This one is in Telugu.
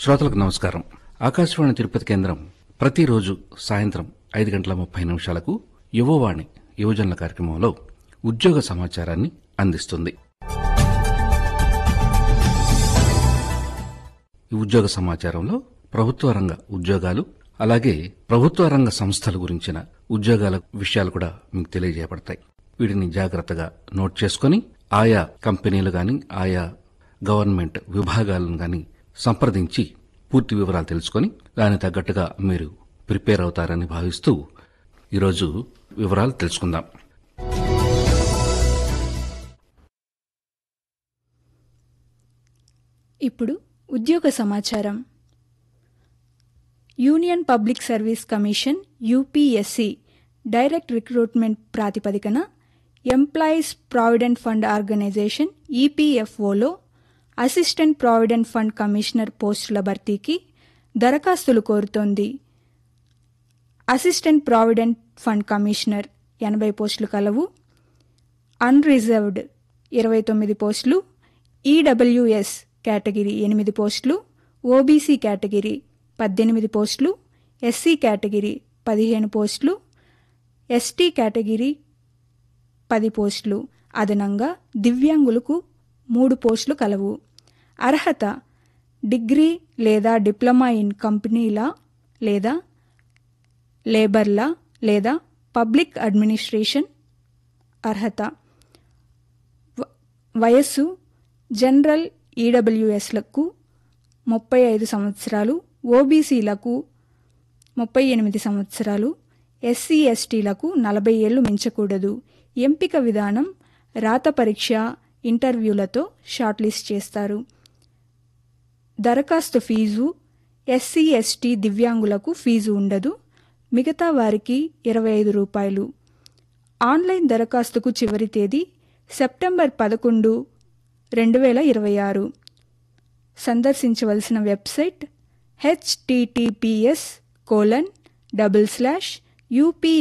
శ్రోతలకు నమస్కారం ఆకాశవాణి తిరుపతి కేంద్రం ప్రతిరోజు సాయంత్రం ఐదు గంటల ముప్పై నిమిషాలకు యువవాణి యువజనుల కార్యక్రమంలో ఉద్యోగ సమాచారాన్ని అందిస్తుంది ఈ ఉద్యోగ సమాచారంలో ప్రభుత్వ రంగ ఉద్యోగాలు అలాగే ప్రభుత్వ రంగ సంస్థల గురించిన ఉద్యోగాల విషయాలు కూడా మీకు తెలియజేయబడతాయి వీటిని జాగ్రత్తగా నోట్ చేసుకొని ఆయా కంపెనీలు గాని ఆయా గవర్నమెంట్ విభాగాలను గాని సంప్రదించి పూర్తి వివరాలు తెలుసుకొని దానికి తగ్గట్టుగా మీరు ప్రిపేర్ అవుతారని భావిస్తూ ఈరోజు వివరాలు తెలుసుకుందాం ఇప్పుడు ఉద్యోగ సమాచారం union public service commission UPSC direct recruitment ప్రాతిపదికన ఎంప్లాయీస్ ప్రావిడెంట్ ఫండ్ ఆర్గనైజేషన్ ఈపీఎఫ్ఓలో అసిస్టెంట్ ప్రావిడెంట్ ఫండ్ కమిషనర్ పోస్టుల భర్తీకి దరఖాస్తులు కోరుతోంది అసిస్టెంట్ ప్రావిడెంట్ ఫండ్ కమిషనర్ ఎనభై పోస్టులు కలవు అన్రిజర్వ్డ్ ఇరవై తొమ్మిది పోస్టులు ఈడబ్ల్యూఎస్ కేటగిరీ ఎనిమిది పోస్టులు ఓబీసీ కేటగిరీ పద్దెనిమిది పోస్టులు ఎస్సీ కేటగిరీ పదిహేను పోస్టులు ఎస్టీ కేటగిరీ పది పోస్టులు అదనంగా దివ్యాంగులకు మూడు పోస్టులు కలవు అర్హత డిగ్రీ లేదా డిప్లొమా ఇన్ కంపెనీలా లేదా లేబర్లా లేదా పబ్లిక్ అడ్మినిస్ట్రేషన్ అర్హత వ- వయస్సు జనరల్ ఈడబ్ల్యూఎస్లకు ముప్పై ఐదు సంవత్సరాలు ఓబీసీలకు ముప్పై ఎనిమిది సంవత్సరాలు ఎస్సీ ఎస్టీలకు నలభై ఏళ్లు మించకూడదు ఎంపిక విధానం రాత పరీక్ష ఇంటర్వ్యూలతో షార్ట్ లిస్ట్ చేస్తారు దరఖాస్తు ఫీజు ఎస్సీ ఎస్టీ దివ్యాంగులకు ఫీజు ఉండదు మిగతా వారికి ఇరవై ఐదు రూపాయలు ఆన్లైన్ దరఖాస్తుకు చివరి తేదీ సెప్టెంబర్ పదకొండు రెండు వేల ఇరవై ఆరు సందర్శించవలసిన website HTTPS colon double slash UP